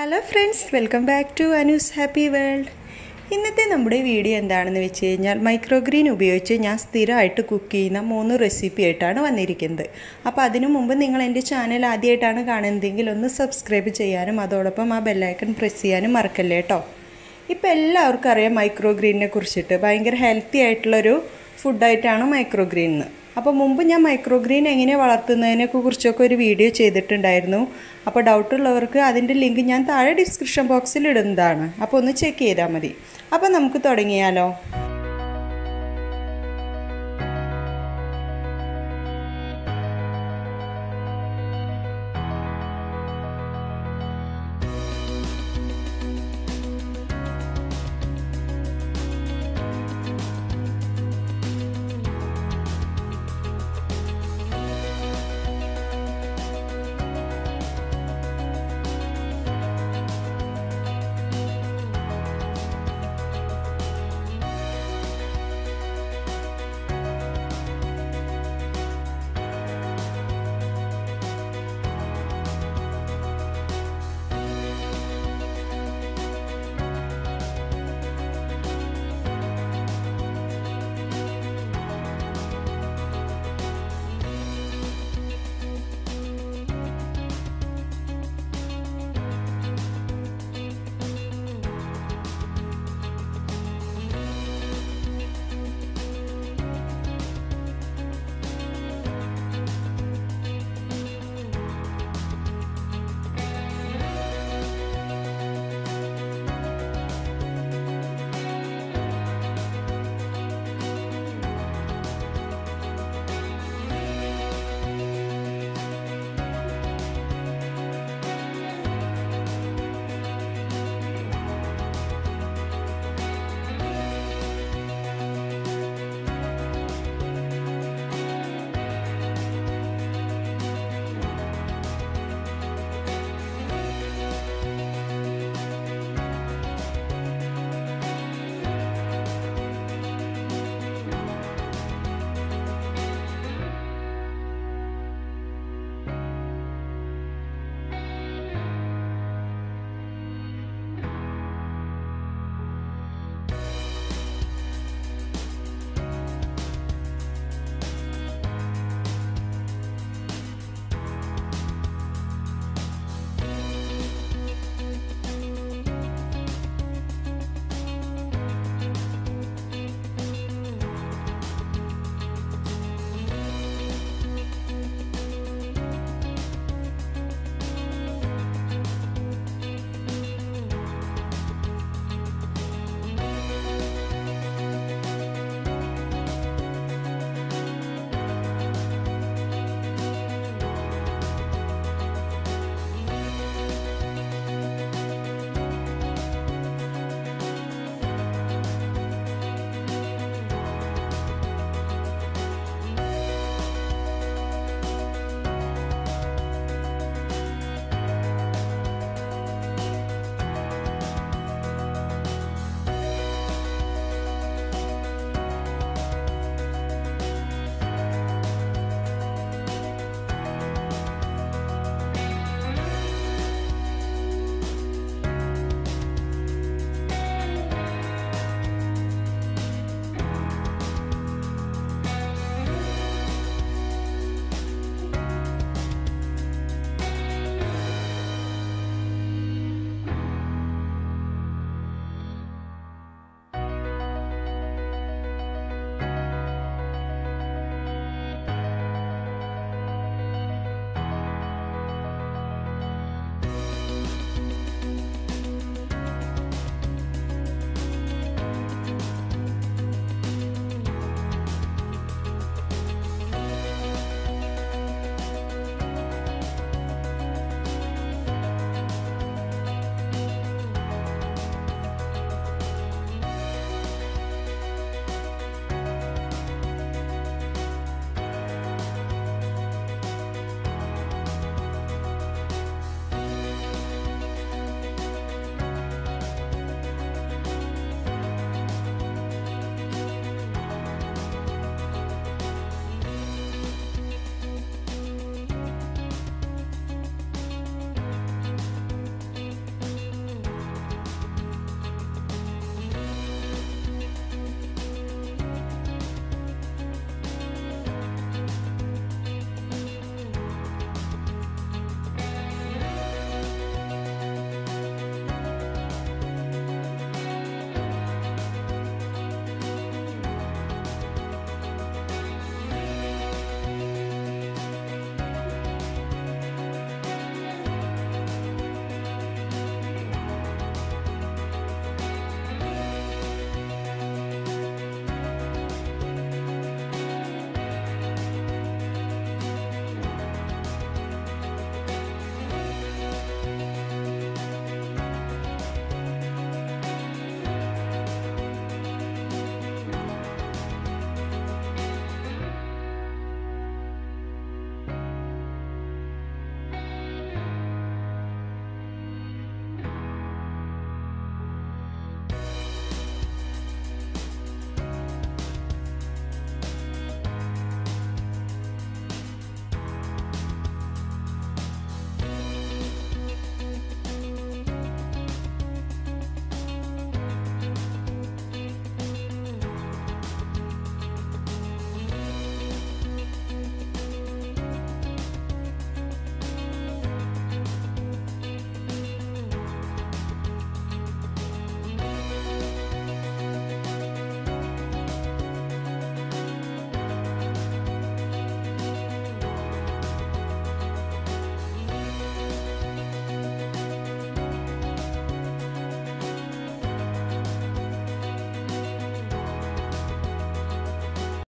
hello friends welcome back to Anu's happy world ഇന്നത്തെ നമ്മുടെ video എന്താണെന്ന് വെച്ച് കഴിഞ്ഞാൽ മൈക്രോഗ്രീൻ ഉപയോഗിച്ച് ഞാൻ സ്ഥിരമായിട്ട് കുക്ക് ചെയ്യുന്ന മൂന്ന് റെസിപ്പി ആയിട്ടാണ് വന്നിരിക്കുന്നത് അപ്പോൾ അതിനു മുമ്പ് നിങ്ങൾ എൻ്റെ ചാനൽ ആദ്യമായിട്ടാണ് കാണുന്നതെങ്കിൽ ഒന്ന് സബ്സ്ക്രൈബ് ചെയ്യാനും അതോടൊപ്പം ആ ബെല്ലൈക്കൺ പ്രസ് ചെയ്യാനും മറക്കല്ലേ കേട്ടോ ഇപ്പോൾ എല്ലാവർക്കും അറിയാം മൈക്രോഗ്രീനിനെ കുറിച്ചിട്ട് ഭയങ്കര ഹെൽത്തി ആയിട്ടുള്ളൊരു ഫുഡായിട്ടാണ് മൈക്രോഗ്രീൻ അപ്പോൾ മുമ്പ് ഞാൻ മൈക്രോഗ്രീൻ എങ്ങനെ വളർത്തുന്നതിനെ കുറിച്ചൊക്കെ ഒരു വീഡിയോ ചെയ്തിട്ടുണ്ടായിരുന്നു അപ്പോൾ ഡൗട്ടുള്ളവർക്ക് അതിൻ്റെ ലിങ്ക് ഞാൻ താഴെ ഡിസ്ക്രിപ്ഷൻ ബോക്സിൽ ഇടുന്നതാണ് അപ്പോൾ ഒന്ന് ചെക്ക് ചെയ്താൽ മതി അപ്പോൾ നമുക്ക് തുടങ്ങിയാലോ